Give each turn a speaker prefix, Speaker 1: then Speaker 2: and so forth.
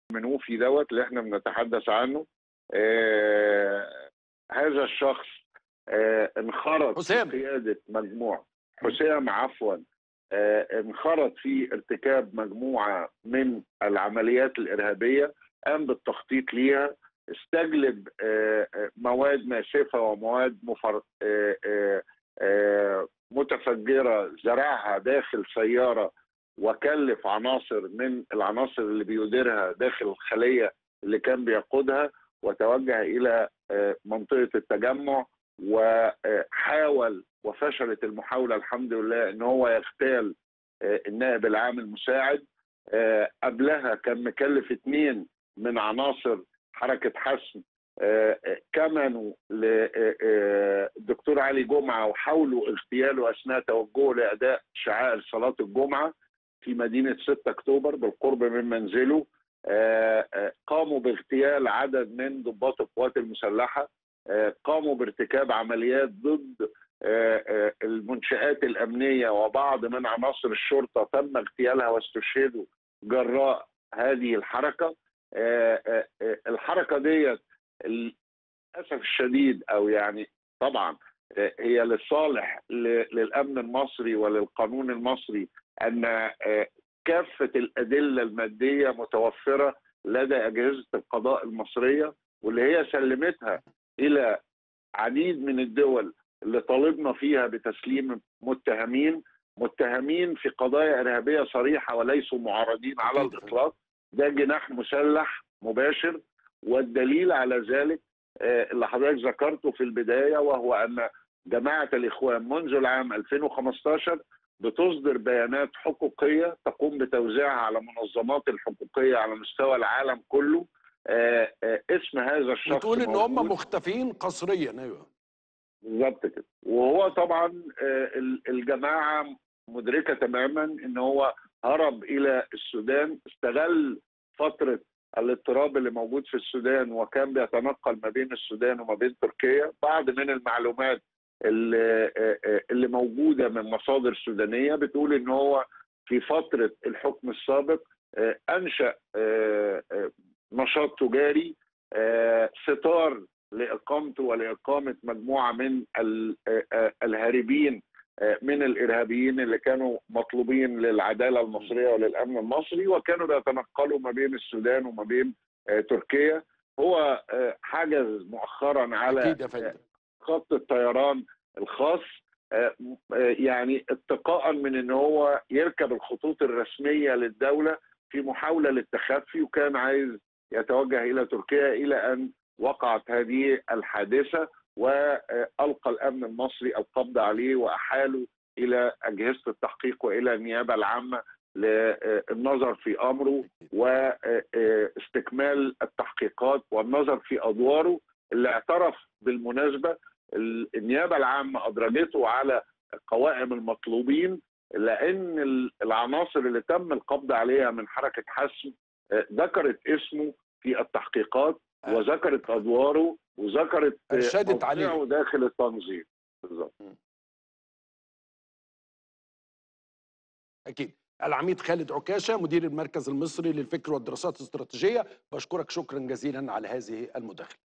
Speaker 1: المنوفي دوت اللي احنا بنتحدث عنه آه هذا الشخص آه انخرط
Speaker 2: حسام.
Speaker 1: في قياده مجموعه حسام عفوا آه انخرط في ارتكاب مجموعه من العمليات الارهابيه قام بالتخطيط ليها استجلب آه آه، مواد ناسفه ومواد مفر... آه آه آه متفجره زرعها داخل سياره وكلف عناصر من العناصر اللي بيديرها داخل الخليه اللي كان بيقودها وتوجه الى آه، منطقه التجمع وحاول وفشلت المحاوله الحمد لله ان هو يغتال آه، النائب العام المساعد آه، قبلها كان مكلف اثنين من عناصر حركه حسم آه، آه، كمنوا للدكتور علي جمعه وحاولوا اغتياله اثناء توجهه لاداء شعائر صلاه الجمعه في مدينه 6 اكتوبر بالقرب من منزله آه، آه، قاموا باغتيال عدد من ضباط القوات المسلحه آه، قاموا بارتكاب عمليات ضد آه، آه، المنشآت الأمنية وبعض من عناصر الشرطة تم اغتيالها واستشهدوا جراء هذه الحركة آه، آه، آه، الحركة ديت للأسف الشديد أو يعني طبعا آه، هي للصالح ل- للأمن المصري وللقانون المصري أن آه، كافة الأدلة المادية متوفرة لدى أجهزة القضاء المصرية واللي هي سلمتها إلى عديد من الدول اللي طالبنا فيها بتسليم متهمين متهمين في قضايا إرهابية صريحة وليسوا معارضين على
Speaker 2: أكيد.
Speaker 1: الإطلاق ده جناح مسلح مباشر والدليل على ذلك آه، اللي حضرتك ذكرته في البداية وهو أن جماعة الإخوان منذ العام 2015 بتصدر بيانات حقوقية تقوم بتوزيعها على منظمات الحقوقية على مستوى العالم كله آه، آه، اسم هذا الشخص
Speaker 2: بتقول ان هم
Speaker 1: موجود.
Speaker 2: مختفين قسريا ايوه
Speaker 1: بالظبط كده وهو طبعا آه، ال- الجماعه مدركه تماما ان هو هرب الى السودان استغل فتره الاضطراب اللي موجود في السودان وكان بيتنقل ما بين السودان وما بين تركيا بعض من المعلومات اللي, آه، آه، اللي موجوده من مصادر سودانيه بتقول ان هو في فتره الحكم السابق آه، انشا آه، آه، نشاط تجاري آه، ستار لاقامته ولاقامه مجموعه من ال- آه، آه، الهاربين آه، من الارهابيين اللي كانوا مطلوبين للعداله المصريه وللامن المصري وكانوا بيتنقلوا ما بين السودان وما بين آه، تركيا هو آه، حجز مؤخرا على
Speaker 2: اكيد يا فندم
Speaker 1: خط الطيران الخاص آه، آه، يعني اتقاء من ان هو يركب الخطوط الرسميه للدوله في محاوله للتخفي وكان عايز يتوجه الى تركيا الى ان وقعت هذه الحادثه والقى الامن المصري القبض عليه واحاله الى اجهزه التحقيق والى النيابه العامه للنظر في امره واستكمال التحقيقات والنظر في ادواره اللي اعترف بالمناسبه ال- النيابه العامه ادرجته على قوائم المطلوبين لان ال- العناصر اللي تم القبض عليها من حركه حسم آه، ذكرت اسمه في التحقيقات
Speaker 2: آه.
Speaker 1: وذكرت ادواره وذكرت آه،
Speaker 2: أرشدت عليه.
Speaker 1: موقعه داخل التنظيم بالظبط
Speaker 2: اكيد العميد خالد عكاشه مدير المركز المصري للفكر والدراسات الاستراتيجيه بشكرك شكرا جزيلا على هذه المداخله